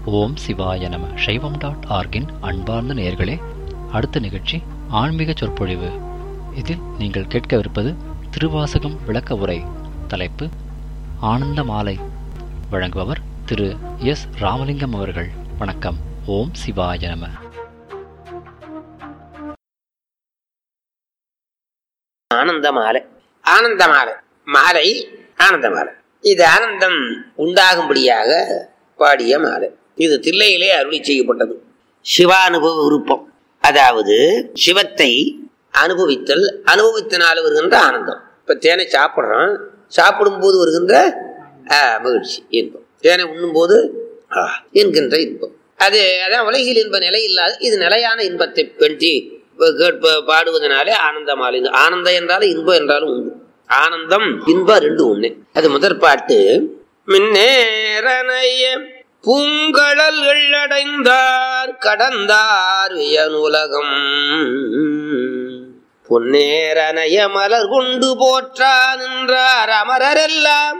ஓம் சிவாய நம சைவம் டாட் ஆர்கின் அன்பார்ந்த நேயர்களே அடுத்த நிகழ்ச்சி ஆன்மீக சொற்பொழிவு இதில் நீங்கள் கேட்கவிருப்பது திருவாசகம் விளக்க உரை தலைப்பு ஆனந்த மாலை வழங்குபவர் திரு எஸ் ராமலிங்கம் அவர்கள் வணக்கம் ஓம் சிவாய நம ஆனந்த மாலை ஆனந்த மாலை மாலை ஆனந்த மாலை இது ஆனந்தம் உண்டாகும்படியாக பாடிய மாலை இது தில்லையிலே அருளி செய்யப்பட்டது சிவானுபவ விருப்பம் அதாவது சிவத்தை அனுபவித்தல் அனுபவித்தனால வருகின்ற ஆனந்தம் இப்ப தேனை சாப்பிட்றோம் சாப்பிடும் போது வருகின்ற ஆ, மகிழ்ச்சி இன்பம் தேனை உண்ணும் போது ஆ, என்கின்ற இன்பம் அது அதான் உலகில் இன்ப நிலை இல்லாத இது நிலையான இன்பத்தை பற்றி கேட்ப பாடுவதனாலே ஆனந்தம் ஆனந்த ஆனந்தம் என்றாலும் இன்பம் என்றாலும் உண்டு ஆனந்தம் இன்பம் ரெண்டு ஒண்ணு அது முதற் பாட்டு மின்னேரனைய பூங்கழல்கள் அடைந்தார் கடந்தார் வியனுலகம் பொன்னேரனைய மலர் கொண்டு போற்றா நின்றார் அமரரெல்லாம்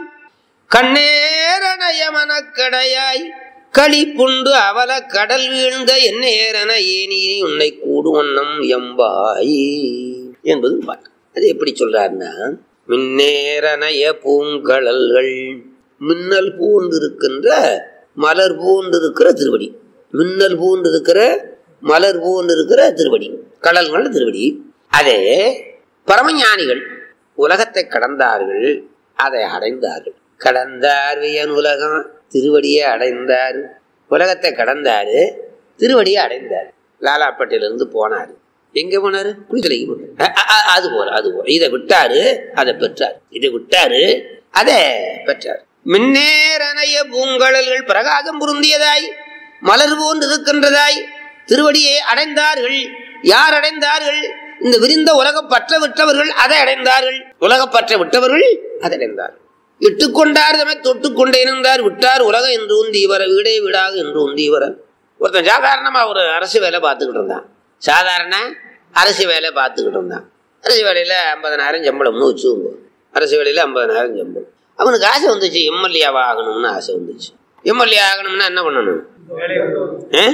கண்ணேரனைய மனக்கடையாய் களிப்புண்டு அவல கடல் வீழ்ந்த எந்நேரன ஏனி உன்னை கூடு வண்ணம் எம்பாய் என்பது பாட்டு அது எப்படி சொல்றாருன்னா மின்னேரனைய பூங்கழல்கள் மின்னல் பூண்டிருக்கின்ற மலர் பூண்டிருக்கிற திருவடி மின்னல் பூண்டிருக்கிற மலர் பூண்டிருக்கிற திருவடி கடல்கள் திருவடி அதே பரமஞானிகள் உலகத்தை கடந்தார்கள் அதை அடைந்தார்கள் கடந்தார் வியன் உலகம் திருவடியை அடைந்தார் உலகத்தை கடந்தாரு திருவடியை அடைந்தார் லாலாப்பட்டிலிருந்து போனாரு எங்க போனாரு குளித்தலைக்கு போனாரு அ- அ- அ- அது போல அது போல இதை விட்டாரு அதை பெற்றார் இதை விட்டாரு அதை பெற்றார் மின்னேரனைய பூங்கழல்கள் பிரகாசம் பொருந்தியதாய் மலர் போன்று இருக்கின்றதாய் திருவடியை அடைந்தார்கள் யார் அடைந்தார்கள் இந்த விரிந்த உலகம் பற்ற விட்டவர்கள் அதை அடைந்தார்கள் உலகப்பற்ற விட்டவர்கள் அதை அடைந்தார்கள் இட்டுக்கொண்டார் தம்மை தொட்டுக் கொண்டே இருந்தார் விட்டார் உலகம் என்று உந்தி வர வீடே வீடாக என்று உந்தி வர ஒருத்தன் சாதாரணமா ஒரு அரசு வேலை பார்த்துக்கிட்டு இருந்தான் சாதாரண அரசு வேலை பார்த்துக்கிட்டு இருந்தான் அரசு வேலையில ஐம்பதனாயிரம் சம்பளம்னு வச்சுக்கோங்க அரசு வேலையில ஐம்பதனாயிரம் சம்பளம் அவனுக்கு ஆசை வந்துச்சு எம்எல்ஏவா ஆகணும்னு ஆசை வந்துச்சு எம்எல்ஏ ஆகணும்னா என்ன பண்ணணும் ஆ?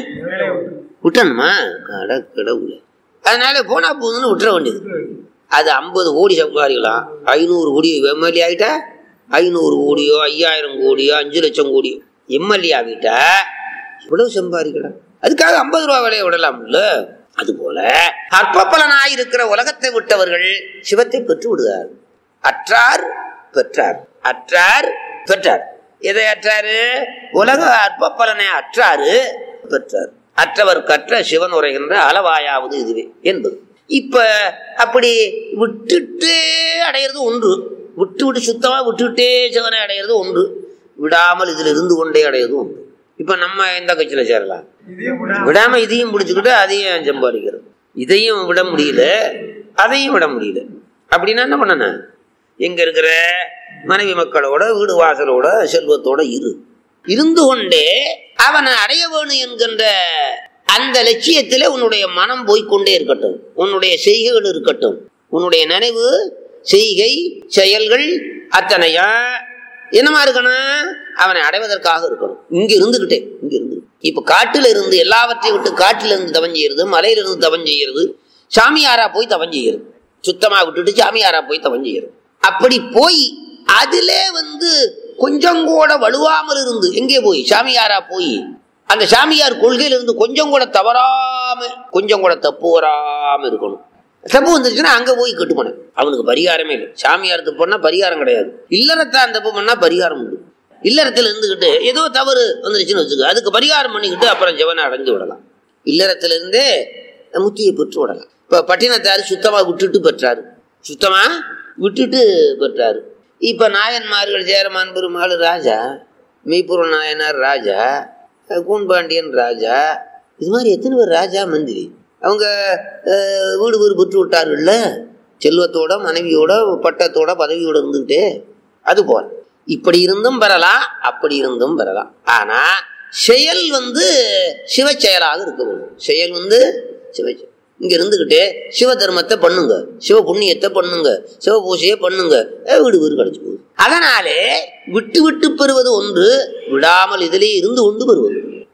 விட்டணுமா அட கடவுளே அதனால போனா போகுதுன்னு விட்டுற வேண்டியது அது ஐம்பது கோடி சம்பாதிக்கலாம் ஐநூறு கோடி எம்எல்ஏ ஆகிட்டா ஐநூறு கோடியோ ஐயாயிரம் கோடியோ அஞ்சு லட்சம் கோடியோ எம்எல்ஏ ஆகிட்டா எவ்வளவு சம்பாதிக்கலாம் அதுக்காக ஐம்பது ரூபா விலையை விடலாம்ல அதுபோல அற்ப பலனாயிருக்கிற உலகத்தை விட்டவர்கள் சிவத்தை பெற்று விடுகிறார் அற்றார் பெற்றார் அற்றார் பெற்றார் எதை அற்றாரு உலக அற்ப பலனை அற்றாரு பெற்றார் அற்றவர் கற்ற சிவன் உரைகின்ற அளவாயாவது இதுவே என்பது இப்ப அப்படி விட்டுட்டு அடையிறது ஒன்று விட்டு விட்டு சுத்தமா விட்டுட்டே சிவனை அடையிறது ஒன்று விடாமல் இதுல இருந்து கொண்டே அடையிறது ஒன்று இப்ப நம்ம எந்த கட்சியில சேரலாம் விடாம இதையும் பிடிச்சுக்கிட்டு அதையும் சம்பாதிக்கிறது இதையும் விட முடியல அதையும் விட முடியல அப்படின்னா என்ன பண்ணணும் எங்க இருக்கிற மனைவி மக்களோட வீடு வாசலோட செல்வத்தோட இரு இருந்து கொண்டே அவனை அடைய வேணும் என்கின்ற அந்த லட்சியத்திலே உன்னுடைய மனம் போய்க்கொண்டே இருக்கட்டும் உன்னுடைய செய்கைகள் இருக்கட்டும் உன்னுடைய நினைவு செய்கை செயல்கள் அத்தனையா என்னமா இருக்கணும் அவனை அடைவதற்காக இருக்கணும் இங்க இருந்துகிட்டே இங்க இருந்து இப்ப காட்டுல இருந்து எல்லாவற்றையும் விட்டு காட்டுல இருந்து தவம் செய்யறது மலையில இருந்து தவம் செய்யறது சாமியாரா போய் தவம் செய்யறது சுத்தமா விட்டுட்டு சாமியாரா போய் தவம் செய்யறது அப்படி போய் அதிலே வந்து கொஞ்சம் கூட வலுவாமல் இருந்து எங்கே போய் சாமியாரா போய் அந்த சாமியார் கொள்கையில இருந்து கொஞ்சம் கூட தவறாம கொஞ்சம் கூட தப்பு வராம இருக்கணும் தப்பு வந்துருச்சுன்னா அங்க போய் கெட்டு போனேன் அவனுக்கு பரிகாரமே இல்லை சாமியார் தப்பு பண்ணா பரிகாரம் கிடையாது இல்லறத்தான் தப்பு பண்ணா பரிகாரம் உண்டு இல்லறத்துல இருந்துகிட்டு ஏதோ தவறு வந்துருச்சுன்னு வச்சுக்க அதுக்கு பரிகாரம் பண்ணிக்கிட்டு அப்புறம் ஜெவனை அடைஞ்சு விடலாம் இல்லறத்துல இருந்தே முத்தியை பெற்று விடலாம் இப்ப பட்டினத்தார் சுத்தமா விட்டுட்டு பெற்றாரு சுத்தமா விட்டுட்டு பெற்றாரு இப்ப நாயன்மார்கள் ஜெயரமான் பெருமாள் ராஜா மெய்ப்பூர் நாயனார் ராஜா கூன்பாண்டியன் ராஜா இது மாதிரி எத்தனை பேர் ராஜா மந்திரி அவங்க அஹ், வீடு வீடு பெற்று விட்டார்கள்ல செல்வத்தோட மனைவியோட பட்டத்தோட பதவியோட இருந்துகிட்டே அது போல இப்படி இருந்தும் பெறலாம் அப்படி இருந்தும் பெறலாம் ஆனா செயல் வந்து சிவ செயலாக இருக்க வேண்டும் செயல் வந்து சிவ செயல். இங்க இருந்துகிட்டே சிவ தர்மத்தை பண்ணுங்க சிவ புண்ணியத்தை பண்ணுங்க சிவ பூஜையை பண்ணுங்க அஹ் வீடு வீடு கிடைச்சு போகுது அதனாலே விட்டு விட்டு பெறுவது ஒன்று விடாமல் இதிலே இருந்து கொண்டு பெறுவது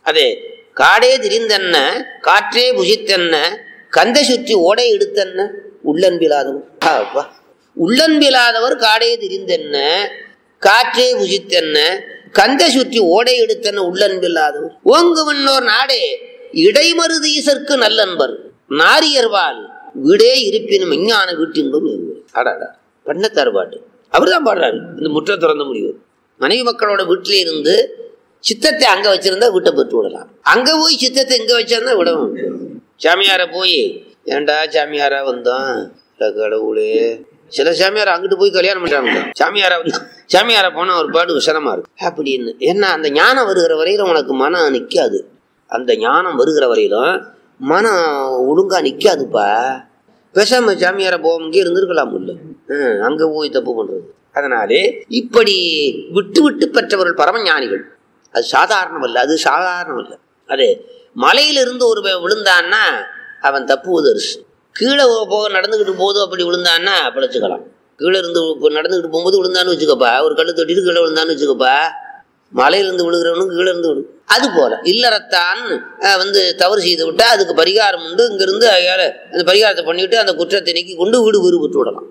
அதே காடே திரிந்தன்ன காற்றே புசித்தன்ன கந்தை சுற்றி ஓடை எடுத்தன்ன உள்ளன்பிலாதவர் அப்பா உள்ளன்பிலாதவர் காடே திரிந்தென்ன காற்றே புசித்தென்ன கந்தை சுற்றி ஓடை எடுத்தன உள்ளன்பில்லாதவர் ஓங்கு விண்ணோர் நாடே இடைமருது ஈசற்கு நல்லன்பர் நாரியர்வால் வீடே இருப்பினும் விஞ்ஞான வீட்டின்பம் அடாடா பண்ணத்தார் பாட்டு அவர் தான் பாடுறாரு இந்த முற்ற திறந்த முடிவு மனைவி மக்களோட வீட்டிலே இருந்து சித்தத்தை அங்க வச்சிருந்தா வீட்டை பெற்று விடலாம் அங்க போய் சித்தத்தை இங்க வச்சிருந்தா விடவும் சாமியார போய் ஏன்டா சாமியாரா வந்தோம் அட கடவுளே சில சாமியார் அங்கிட்டு போய் கல்யாணம் பண்றாங்க சாமியாரா வந்து சாமியாரா போனா ஒரு பாடு விசனமா இருக்கு அப்படின்னு ஏன்னா அந்த ஞானம் வருகிற வரையிலும் உனக்கு மனம் நிக்காது அந்த ஞானம் வருகிற வரையிலும் மனம் ஒழுங்கா நிக்காதுப்பா பேசாம சாமியாரை போக இங்கே இருந்திருக்கலாம் இல்ல ஹம், அங்க போய் தப்பு பண்றது அதனாலே இப்படி விட்டு விட்டு பெற்றவர்கள் பரமஞானிகள் அது சாதாரணம் அல்ல அது சாதாரணம் அல்ல அது மலையிலிருந்து ஒரு விழுந்தான்னா அவன் தப்புவது அரிசி கீழே போ- போக நடந்துக்கிட்டு போது அப்படி விழுந்தான்னா பிழைச்சிக்கலாம் கீழே இருந்து இப்போ நடந்துக்கிட்டு போகும்போது விழுந்தான்னு வச்சுக்கப்பா ஒரு கல்லு தொட்டிட்டு கீழே விழுந்தான்னு வச்சுக்கப்பா மலையிலிருந்து விழுகிறவனும் கீழே இருந்து விழு அது போல இல்லறத்தான் அஹ், வந்து தவறு செய்து விட்டா அதுக்கு பரிகாரம் உண்டு இங்கிருந்து அயால அந்த பரிகாரத்தை பண்ணிவிட்டு அந்த குற்றத்தை நீக்கி கொண்டு வீடு வீடு விட்டு விடலாம்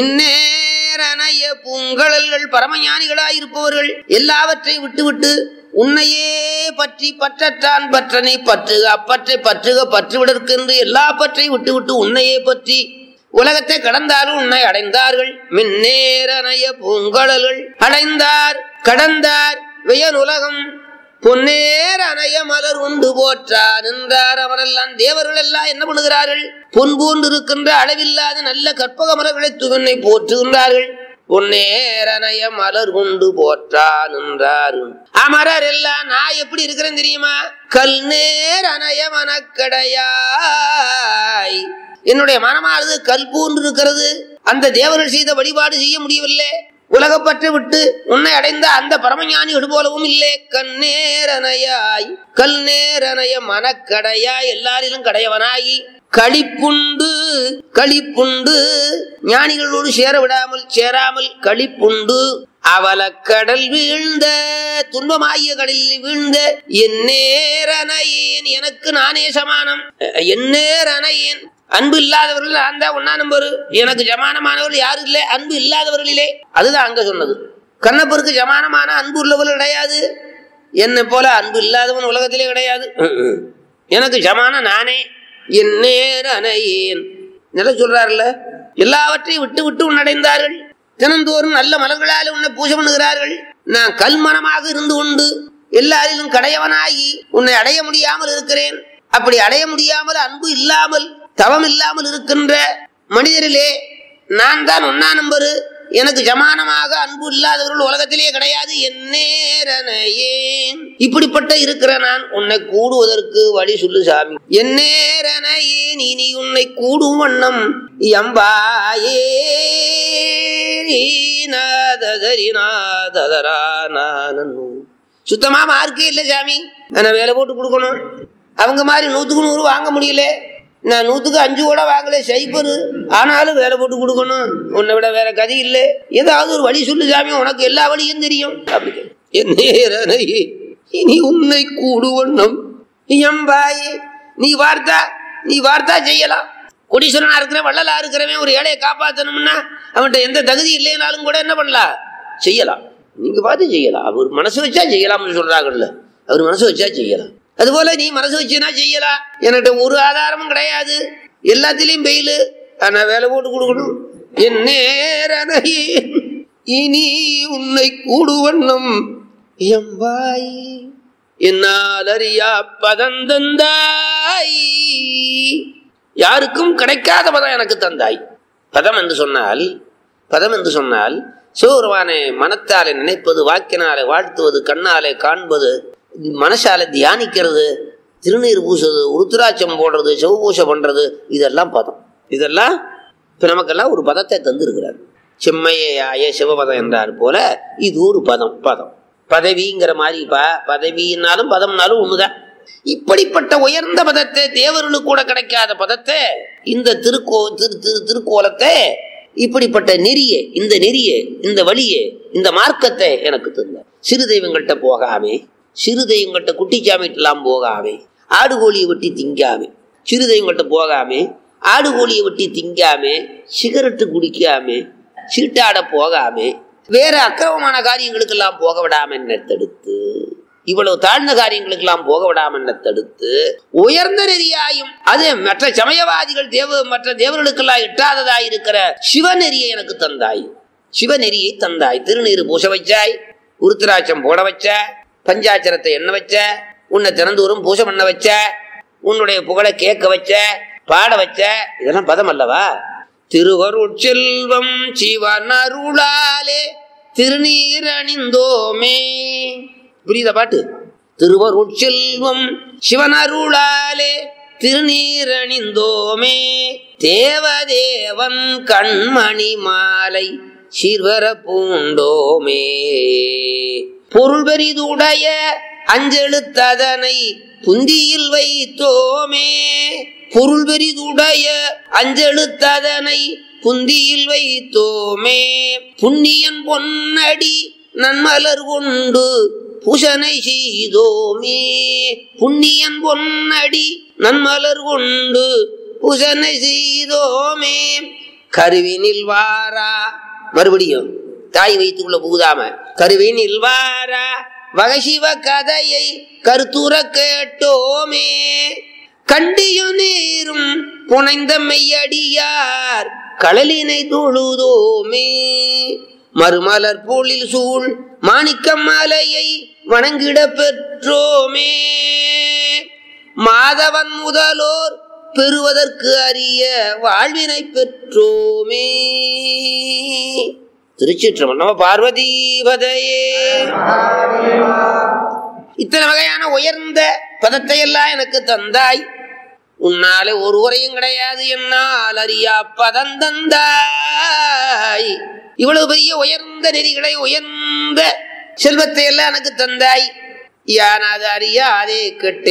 மின்னேரனைய பூங்கழல்கள் பரமஞானிகளாய் இருப்பவர்கள் எல்லாவற்றையும் விட்டுவிட்டு உன்னையே பற்றி பற்றற்றான் பற்றனை பற்றுக அப்பற்றை பற்றுக பற்றுவிடற்கென்று எல்லா பற்றையும் விட்டுவிட்டு உன்னையே பற்றி உலகத்தை கடந்தாலும் உன்னை அடைந்தார்கள் மின்னேரனைய பூங்கழல்கள் அடைந்தார் கடந்தார் வெயன் உலகம் பொன்னேர் அணைய மலர் உண்டு போற்றார் என்றார் அவரெல்லாம் தேவர்கள் எல்லாம் என்ன பண்ணுகிறார்கள் பொன் போன்று இருக்கின்ற அளவில்லாத நல்ல கற்பக மலர்களை துவனை போற்றுகின்றார்கள் பொன்னேர் அணைய மலர் கொண்டு போற்றான் என்றார் அமரர் எல்லாம் நான் எப்படி இருக்கிறேன் தெரியுமா கல் நேர் அணைய மனக்கடையாய் என்னுடைய மனமானது கல் போன்று இருக்கிறது அந்த தேவர்கள் செய்த வழிபாடு செய்ய முடியவில்லை உலகப்பற்று விட்டு உன்னை அடைந்த அந்த பரமஞானிகள் போலவும் இல்லை கண்ணேரனையாய் கல் நேரனைய மனக்கடையாய் எல்லாரிலும் கடையவனாகி களிப்புண்டு களிப்புண்டு ஞானிகளோடு சேர விடாமல் சேராமல் களிப்புண்டு அவல கடல் வீழ்ந்த துன்பமாகிய கடலில் வீழ்ந்த என் நேரனையேன் எனக்கு நானே சமானம் என் நேரனையேன் அன்பு இல்லாதவர்கள் நான் தான் ஒன்னா நம்பரு எனக்கு ஜமானமானவர்கள் யாரும் இல்லை அன்பு இல்லாதவர்களிலே அதுதான் அங்க சொன்னது கண்ணப்பருக்கு ஜமானமான அன்பு உள்ளவர்கள் கிடையாது என்னை போல அன்பு இல்லாதவன் உலகத்திலே கிடையாது ம்ம். எனக்கு ஜமான நானே என் நேரனையேன் நில சொல்றாருல்ல எல்லாவற்றையும் விட்டு விட்டு உன்னடைந்தார்கள் தினந்தோறும் நல்ல மலர்களால் உன்னை பூஜை பண்ணுகிறார்கள் நான் கல்மனமாக இருந்து கொண்டு எல்லாரிலும் கடையவனாகி உன்னை அடைய முடியாமல் இருக்கிறேன் அப்படி அடைய முடியாமல் அன்பு இல்லாமல் தவம் இல்லாமல் இருக்கின்ற மனிதரிலே நான் தான் ஒன்னா நம்பரு எனக்கு ஜமானமாக அன்பு இல்லாதவர்கள் உலகத்திலே கிடையாது என் நேரனையேன் இப்படிப்பட்ட இருக்கிற நான் உன்னை கூடுவதற்கு வழி சொல்லு சாமி என் நேரனையேன் இனி உன்னை கூடும் வண்ணம் எம்பாயே சுத்தமா மார்க்கே இல்லை சாமி நான் வேலை போட்டு கொடுக்கணும் அவங்க மாதிரி நூத்துக்கு நூறு வாங்க முடியல நான் நூத்துக்கு அஞ்சு கூட வாங்கல சைப்பரு ஆனாலும் வேலை போட்டு கொடுக்கணும் உன்னை விட வேற கதி இல்லை ஏதாவது ஒரு வழி சொல்லு சாமி உனக்கு எல்லா வழியும் தெரியும் அப்படி கேளு. என் நேரனை இனி உன்னை கூடுவண்ணம் எம்பாயே நீ வார்த்தா நீ வார்த்தா செய்யலாம் கொடீஸ்வரனா இருக்கிற வள்ளலா இருக்கிறவன் ஒரு ஏழையை காப்பாற்றணும்னா அவன்கிட்ட எந்த தகுதி இல்லைனாலும் கூட என்ன பண்ணலாம் செய்யலாம் நீங்க பார்த்து செய்யலாம் அவர் மனசு வச்சா செய்யலாம்னு சொல்றாங்கல்ல அவர் மனசு வச்சா செய்யலாம் அதுபோல நீ மனசு வச்சுனா செய்யலாம் என்கிட்ட ஒரு ஆதாரமும் கிடையாது எல்லாத்திலையும் பெயிலு ஆனா வேலை போட்டு கொடுக்கணும் என் நேரனையே இனி உன்னை கூடுவண்ணம் எம்பாய் என்னால் அறியா பதந்தந்தாய் யாருக்கும் கிடைக்காத பதம் எனக்கு தந்தாய் பதம் என்று சொன்னால் பதம் என்று சொன்னால் சிவபெருமானை மனத்தாலே நினைப்பது வாக்கினாலே வாழ்த்துவது கண்ணாலே காண்பது மனசால தியானிக்கிறது திருநீர் பூசுறது உருத்திராட்சம் போடுறது சிவபூசை பண்றது இதெல்லாம் பதம் இதெல்லாம் இப்ப நமக்கெல்லாம் ஒரு பதத்தை தந்திருக்கிறார் செம்மையாய சிவபதம் என்றார் போல இது ஒரு பதம் பதம் பதவிங்கிற மாதிரி ப பதவின்னாலும் பதம்னாலும் ஒண்ணுதான் இப்படிப்பட்ட உயர்ந்த பதத்தை தேவர்களுக்கு கூட கிடைக்காத பதத்தை இந்த திருக்கோ திரு திரு திருக்கோலத்தை இப்படிப்பட்ட நெறியே இந்த நெறியே இந்த வழியே இந்த மார்க்கத்தை எனக்கு தந்தார் சிறு தெய்வங்கள்ட்ட போகாமே சிறுதையுங்கிட்ட குட்டிச்சாமிட்டெல்லாம் போகாமே ஆடு கோழியை வெட்டி திங்காமே சிறுதையுங்கிட்ட போகாமே ஆடு கோழியை வெட்டி திங்காமே சிகரெட்டு குடிக்காமே சீட்டாட போகாமே வேற அக்கிரமமான காரியங்களுக்கெல்லாம் போக விடாம என்ன தடுத்து இவ்வளவு தாழ்ந்த காரியங்களுக்கெல்லாம் போக விடாம என்ன தடுத்து உயர்ந்த நெறியாயும் அது மற்ற சமயவாதிகள் தேவ மற்ற தேவர்களுக்கெல்லாம் எட்டாததாய் இருக்கிற சிவநெறியை எனக்கு தந்தாய் சிவநெறியை தந்தாய் திருநீர் பூச வச்சாய் உருத்திராட்சம் போட வச்ச பஞ்சாட்சரத்தை எண்ண வச்ச உன்னை திறந்தூரும் பூசை பண்ண வச்ச உன்னுடைய புகழை கேட்க வச்ச பாட வச்ச இதெல்லாம் பதம் அல்லவா திருவருட் செல்வம் சிவனருளாலே திருநீர் அணிந்தோமே புரியுதா பாட்டு திருவருட் செல்வம் சிவனருளாலே திருநீர் அணிந்தோமே தேவதேவன் கண்மணி மாலை சீர்வர பூண்டோமே பொருள் பெரிதுடைய அஞ்செழுத்ததனை புந்தியில் வைத்தோமே பொருள் பெரிதுடைய அஞ்செழுத்ததனை புந்தியில் வைத்தோமே புண்ணியன் பொன்னடி நன்மலர் கொண்டு பூசனை செய்தோமே புண்ணியன் பொன்னடி நன்மலர் கொண்டு பூசனை செய்தோமே கருவினில் வாரா மறுபடியும் தாய் வயிற்றுக்குள்ள புகுதாம கருவினில் வாரா வகசிவ கதையை கருத்துற கேட்டோமே கண்டியும் நீரும் புனைந்த மெய்யடியார் கடலினை தொழுதோமே மறுமலர் போலில் சூழ் மாணிக்கம் மலையை வணங்கிட பெற்றோமே மாதவன் முதலோர் பெறுவதற்கு அரிய வாழ்வினை பெற்றோமே திருச்சிற்றம்பலம் நம்ம பார்வதீபதையே இத்தனை வகையான உயர்ந்த பதத்தை எல்லாம் எனக்கு தந்தாய் உன்னாலே ஒரு உரையும் கிடையாது என்னால் அறியா பதம் தந்தாய் இவ்வளவு பெரிய உயர்ந்த நெறிகளை உயர்ந்த செல்வத்தை எல்லாம் எனக்கு தந்தாய் யான் அது அறியாதே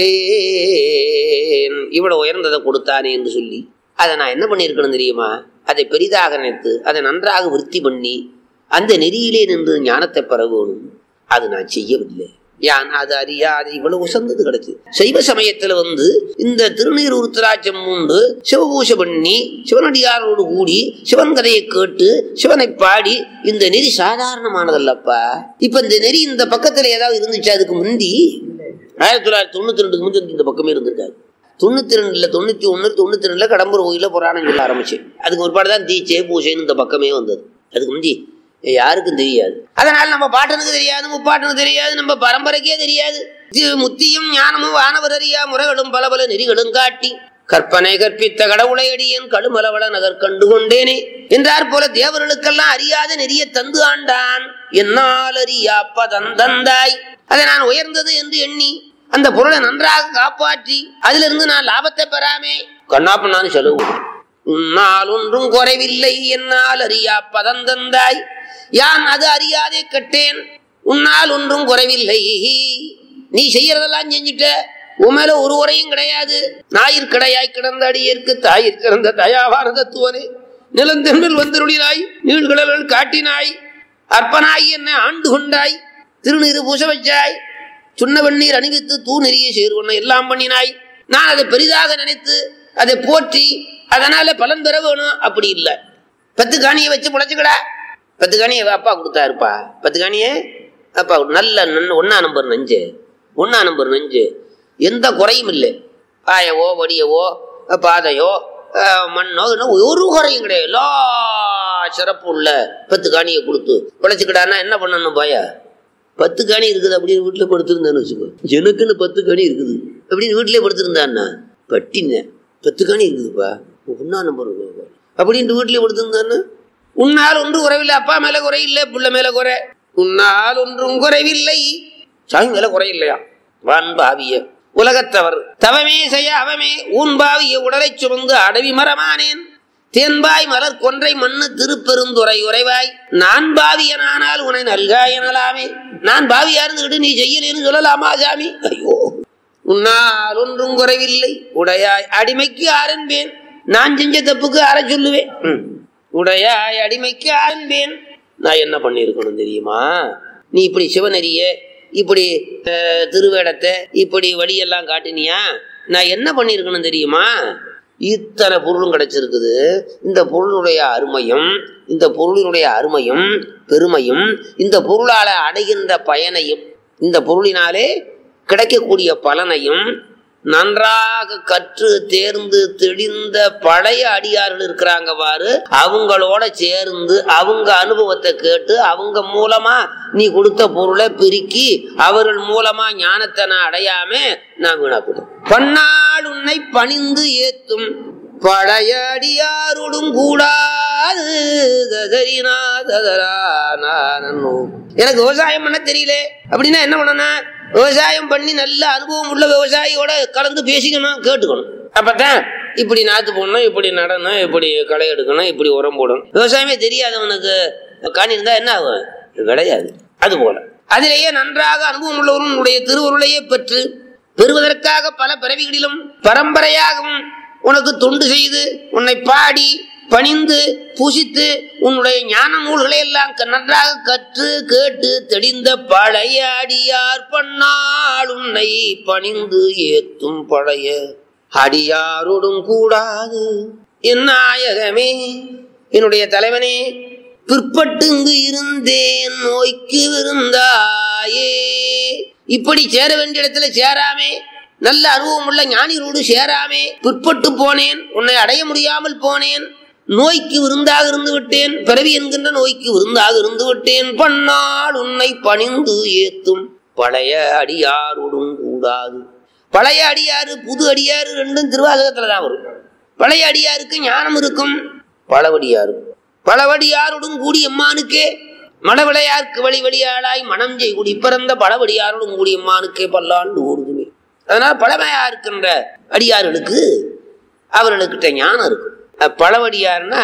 கெட்டேன் இவ்வளவு உயர்ந்ததை கொடுத்தானே என்று சொல்லி அதை நான் என்ன பண்ணியிருக்கணும் தெரியுமா அதை பெரிதாக நினைத்து அதை நன்றாக விருத்தி பண்ணி அந்த நெறியிலே நின்று ஞானத்தை பெற வேணும் அது நான் செய்யவில்லை யான் அது அறியாது இவ்வளவு உசந்தது கிடைச்சு சைவ சமயத்துல வந்து இந்த திருநீர் உருத்தராட்சம் உண்டு சிவபூஷை பண்ணி சிவனடியாரோடு கூடி சிவன் கதையை கேட்டு சிவனை பாடி இந்த நெறி சாதாரணமானதல்லப்பா இப்ப இந்த நெறி இந்த பக்கத்துல ஏதாவது இருந்துச்சு அதுக்கு முந்தி ஆயிரத்தி தொள்ளாயிரத்தி தொண்ணூத்தி ரெண்டுக்கு முந்தி இந்த பக்கமே இருந்திருக்காது தொண்ணூத்தி ரெண்டுல தொண்ணூத்தி ஒண்ணு தொண்ணூத்தி ரெண்டுல கடம்பூர் கோயில புராணம் சொல்ல ஆரம்பிச்சு அதுக்கு ஒருபாடு தான் தீச்சே பூசைன்னு இந்த பக்கமே வந்தது அதுக்கு முந்தி யாருக்கும் தெரியாது அதனால நம்ம பாட்டனுக்கு தெரியாது முப்பாட்டனுக்கு தெரியாது நம்ம பரம்பரைக்கே தெரியாது இது முத்தியும் ஞானமும் வானவர் அறியா முறைகளும் பல பல நெறிகளும் காட்டி கற்பனை கற்பித்த கடவுளை அடியேன் கடுமலவள நகர் கண்டு கொண்டேனே என்றார் போல தேவர்களுக்கெல்லாம் அறியாத நெறிய தந்து ஆண்டான் என்னால் அறியா பதந்தந்தாய் அதை நான் உயர்ந்தது என்று எண்ணி அந்த பொருளை நன்றாக காப்பாற்றி அதிலிருந்து நான் லாபத்தை பெறாமே கண்ணாப்பண்ணான்னு செலவு உன்னால் ஒன்றும் குறைவில்லை என்னால் அறியா பதந்தந்தாய் யான் அது அறியாதே கட்டேன் உன்னால் ஒன்றும் குறைவில்லை நீ செய்யறதெல்லாம் செஞ்சுட்ட உன் மேல ஒரு உரையும் கிடையாது ஞாயிற் கடையாய் கிடந்த அடியேற்கு தாயிற் சிறந்த தயாவான தத்துவனே நிலந்தென்பில் வந்தருளினாய் நீள்கடல்கள் காட்டினாய் அற்பனாய் என்ன ஆண்டு கொண்டாய் திருநீறு பூச வச்சாய் சுண்ண வெந்நீர் அணிவித்து தூ நெறிய சேர்வன எல்லாம் பண்ணினாய் நான் அதை பெரிதாக நினைத்து அதை போற்றி அதனால பலன் பெற வேணும் அப்படி இல்லை பத்து காணியை வச்சு புழைச்சுக்கடா பத்து காணியை அப்பா கொடுத்தாருப்பா பத்து காணியே அப்பா கொடு- நல்ல நன் ஒன்னா நம்பர் நஞ்சு ஒன்னா நம்பர் நஞ்சு எந்த குறையும் இல்லை பாயவோ வடியவோ பாதையோ அஹ், மண்ணோ இன்னும் ஒரு குறையும் கிடையாது எல்லா சிறப்பு உள்ள பத்து காணியை கொடுத்து பிழைச்சிக்கிட்டான்னா என்ன பண்ணணும் பாயா பத்து காணி இருக்குது அப்படின்னு வீட்டில் படுத்திருந்தான்னு வச்சுக்கோ எனக்குன்னு பத்து காணி இருக்குது அப்படின்னு வீட்டிலே படுத்திருந்தான்னா பட்டினேன் பத்து காணி இருக்குதுப்பா ஒன்னா நம்பர் அப்படின்ட்டு வீட்டிலே படுத்திருந்தான்னா உன்னால் ஒன்றும் குறைவில்லை அப்பா மேல குறையில்லை பிள்ளை மேல குறை உன்னால் ஒன்றும் குறைவில்லை சாமி மேல குறையில்லையா வான் பாவிய உலகத்தவர் தவமே செய்ய அவமே ஊன் பாவிய உடலை சுமந்து அடவி மரமானேன் தேன்பாய் மலர் கொன்றை மண்ணு திருப்பெருந்துறை உறைவாய் நான் பாவியனானால் உன்னை நல்கா எனலாமே நான் பாவியா இருந்துகிட்டு நீ செய்யலேன்னு சொல்லலாமா சாமி ஐயோ உன்னால் ஒன்றும் குறைவில்லை உடையாய் அடிமைக்கு ஆரம்பேன் நான் செஞ்ச தப்புக்கு அற சொல்லுவேன் ம். உடையாய் அடிமைக்கு ஆரம்பேன் நான் என்ன பண்ணியிருக்கணும் தெரியுமா நீ இப்படி சிவநெறிய இப்படி அஹ், திருவேடத்தை இப்படி வழியெல்லாம் காட்டினியா நான் என்ன பண்ணியிருக்கணும் தெரியுமா இத்தனை பொருளும் கிடைச்சிருக்குது இந்த பொருளுடைய அருமையும் இந்த பொருளினுடைய அருமையும் பெருமையும் இந்த பொருளால அடைகின்ற பயனையும் இந்த பொருளினாலே கிடைக்கக்கூடிய பலனையும் நன்றாக கற்று தேர்ந்து தெளிந்த பழைய அடியார்கள் இருக்கிறாங்க பாரு அவங்களோட சேர்ந்து அவங்க அனுபவத்தை கேட்டு அவங்க மூலமா நீ கொடுத்த பொருளை பெருக்கி அவர்கள் மூலமா ஞானத்தை நான் அடையாம நான் வீணாக்கிட்டேன் பன்னாள் உன்னை பணிந்து ஏத்தும் பழைய அடியாரோடும் கூடாது ததரினா ததரா நானோ. எனக்கு விவசாயம் பண்ண தெரியல அப்படின்னா என்ன பண்ணணும் விவசாயம் பண்ணி நல்ல அனுபவம் உள்ள விவசாயியோட கலந்து பேசிக்கணும் கேட்டுக்கணும் அப்பதான் இப்படி நாத்து போடணும் இப்படி நடணும் இப்படி களை எடுக்கணும் இப்படி உரம் போடணும் விவசாயமே தெரியாதவனுக்கு காணி இருந்தா என்ன ஆகும் கிடையாது அது போல அதிலேயே நன்றாக அனுபவம் உள்ளவர்களுடைய திருவருளையே பெற்று பெறுவதற்காக பல பிறவிகளிலும் பரம்பரையாகவும் உனக்கு தொண்டு செய்து உன்னை பாடி பணிந்து பூசித்து உன்னுடைய ஞான நூல்களை எல்லாம் க- நன்றாக கற்று கேட்டு தெளிந்த பழைய அடியார் பண்ணால் உன்னை பணிந்து ஏத்தும் பழைய அடியாரோடும் கூடாது என் நாயகமே என்னுடைய தலைவனே பிற்பட்டு இங்கு இருந்தேன் நோய்க்கு விருந்தாயே இப்படி சேர வேண்டிய இடத்துல சேராமே நல்ல அனுபவம் உள்ள ஞானிகளோடு சேராமே பிற்பட்டு போனேன் உன்னை அடைய முடியாமல் போனேன் நோய்க்கு விருந்தாக இருந்து விட்டேன் பிறவி என்கின்ற நோய்க்கு விருந்தாக இருந்து விட்டேன் பண்ணால் உன்னை பணிந்து ஏத்தும் பழைய அடியாரோடும் கூடாது பழைய அடியாறு புது அடியாறு ரெண்டும் திருவாசகத்துல தான் வரும் பழைய அடியாருக்கு ஞானம் இருக்கும் பழவடியாரு பழவடியாருடன் கூடி எம்மானுக்கே மடவிளையார்க்கு வழி வழியாளாய் மனம் செய் குடி பிறந்த பழவடியாருடன் கூடி எம்மானுக்கே பல்லாண்டு ஓடுதுமே அதனால பழமையா இருக்கின்ற அடியார்களுக்கு அவர்களுக்கிட்ட ஞானம் இருக்கும் அஹ் பழவடியார்னா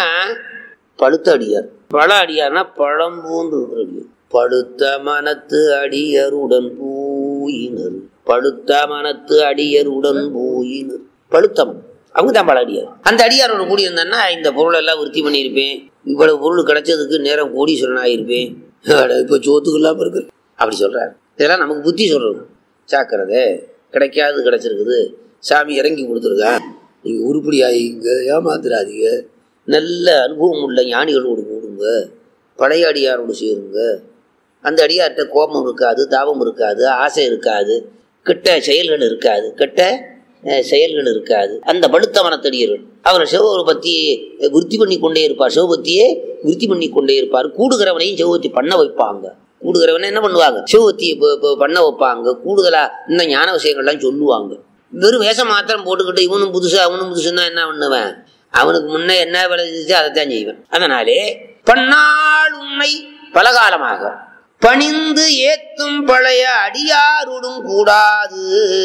பழுத்த அடியார் பழ அடியார்னா பழம் பூந்து இருக்கிற அடியார் பழுத்த மனத்து அடியருடன் பூயினர் பழுத்த மனத்து அடியருடன் பூயினர் பழுத்தம் அவங்க தான் பல அடியார் அந்த அடியாரோட கூடி இருந்தேன்னா இந்த பொருள் எல்லாம் விருத்தி பண்ணியிருப்பேன் இவ்வளவு பொருள் கிடைச்சதுக்கு நேரம் கோடீஸ்வரன் ஆகியிருப்பேன் இப்போ சோத்துக்கு இல்லாமல் இருக்கு அப்படி சொல்றாரு இதெல்லாம் நமக்கு புத்தி சொல்றது சாக்கிறதே கிடைக்காது கிடைச்சிருக்குது சாமி இறங்கி கொடுத்துருக்கான் நீங்கள் உருப்படி ஆகிங்க ஏமாத்துறாதீங்க நல்ல அனுபவம் உள்ள ஞானிகளோடு கூடுங்க பழைய அடியாரோடு சேருங்க அந்த அடியார்கிட்ட கோபம் இருக்காது தாபம் இருக்காது ஆசை இருக்காது கெட்ட செயல்கள் இருக்காது கெட்ட அஹ், செயல்கள் இருக்காது அந்த படுத்த மனத்தடியர்கள் அவர் சிவபத்தியை விருத்தி பண்ணி கொண்டே இருப்பார் சிவபத்தியே விருத்தி பண்ணி கொண்டே இருப்பார் கூடுகிறவனையும் சிவபத்தி பண்ண வைப்பாங்க கூடுகிறவனை என்ன பண்ணுவாங்க சிவபத்தி பண்ண வைப்பாங்க கூடுதலா இந்த ஞான விஷயங்கள்லாம் சொல்லுவாங்க வெறும் வேஷம் மாத்திரம் போட்டுக்கிட்டு இவனும் புதுசு அவனும் புதுசுன்னா என்ன பண்ணுவேன் அவனுக்கு முன்ன என்ன வேலை செஞ்சு அதைத்தான் செய்வேன் அதனாலே பன்னாள் உண்மை பலகாலமாக பணிந்து ஏத்தும் பழைய அடியாருடும் கூடாது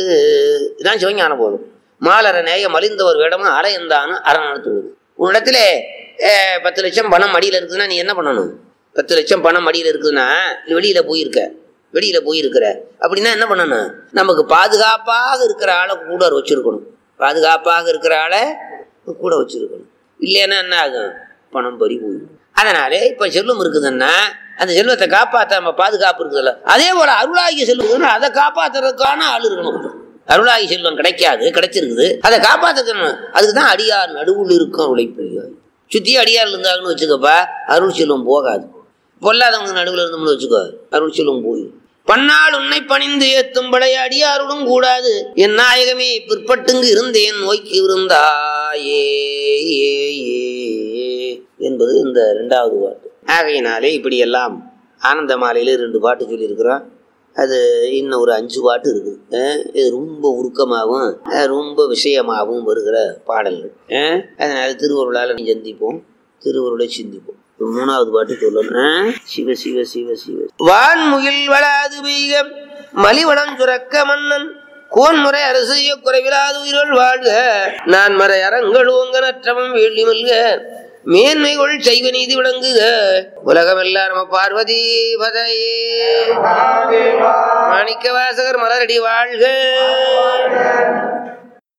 இதான் சிவஞான போதும் மாலர நேய மலிந்தவர் வேடமும் அரையந்தானும் அரணத்துள்ளது உன்னிடத்துல அஹ், பத்து லட்சம் பணம் மடியில் இருக்குதுன்னா நீ என்ன பண்ணணும் பத்து லட்சம் பணம் மடியில் இருக்குதுன்னா நீ வெளியில போயிருக்க வெளியில போயிருக்கிற அப்படின்னா என்ன பண்ணணும் நமக்கு பாதுகாப்பாக இருக்கிற ஆளை கூட வச்சிருக்கணும் பாதுகாப்பாக இருக்கிற ஆளை கூட வச்சிருக்கணும் இல்லைன்னா என்ன ஆகும் பணம் பறி போயிடும் அதனாலே இப்ப செல்வம் இருக்குதுன்னா அந்த செல்வத்தை காப்பாற்ற நம்ம பாதுகாப்பு இருக்குதுல்ல அதே போல அருளாகி செல்வம் இருக்குதுன்னா அதை காப்பாத்துறதுக்கான ஆள் இருக்கணும் அருளாகி செல்வம் கிடைக்காது கிடைச்சிருக்குது அதை காப்பாற்றணும் அதுக்கு தான் அடியார் நடுவுல இருக்கும் உழைப்படியார் சுத்தி அடியார் இருந்தாங்கன்னு வச்சுக்கப்பா அருள் செல்வம் போகாது பொல்லாதவங்க நடுவில் இருந்தோம்னு வச்சுக்கோ அருள் செல்வம் போய் பன்னாள் உன்னை பணிந்து ஏத்தும் பழைய அடியாருடன் கூடாது என் நாயகமே பிற்பட்டுங்கு இருந்தேன் நோய்க்கு இருந்தாயே ஏ, ஏ, ஏ என்பது இந்த ரெண்டாவது பாட்டு ஆகையினாலே இப்படியெல்லாம் ஆனந்த மாலையில ரெண்டு பாட்டு சொல்லியிருக்கிறோம் அது இன்னும் ஒரு அஞ்சு பாட்டு இருக்குது அஹ் இது ரொம்ப உருக்கமாகவும் அஹ் ரொம்ப விஷயமாகவும் வருகிற பாடல்கள் அஹ் அதனால திருவருளால் நீ சந்திப்போம் திருவருளை சிந்திப்போம் ஒரு மூணாவது பாட்டு சொல்லணும் அஹ் சிவ சிவ சிவ சிவ வான்முகில் வளாது பெய்க மலிவளம் சுரக்க மன்னன் கோன்முறை அரசிய குறைவிலாது உயிர்கள் வாழ்க நான் மறை அறங்கள் ஓங்க நற்றவம் வேள்வி மல்க மேன்மைகள் செய்வ நீதி விளங்குக உலகமெல்லாம் நம்ம பார்வதி பதையே மாணிக்க வாசகர் மலரடி வாழ்க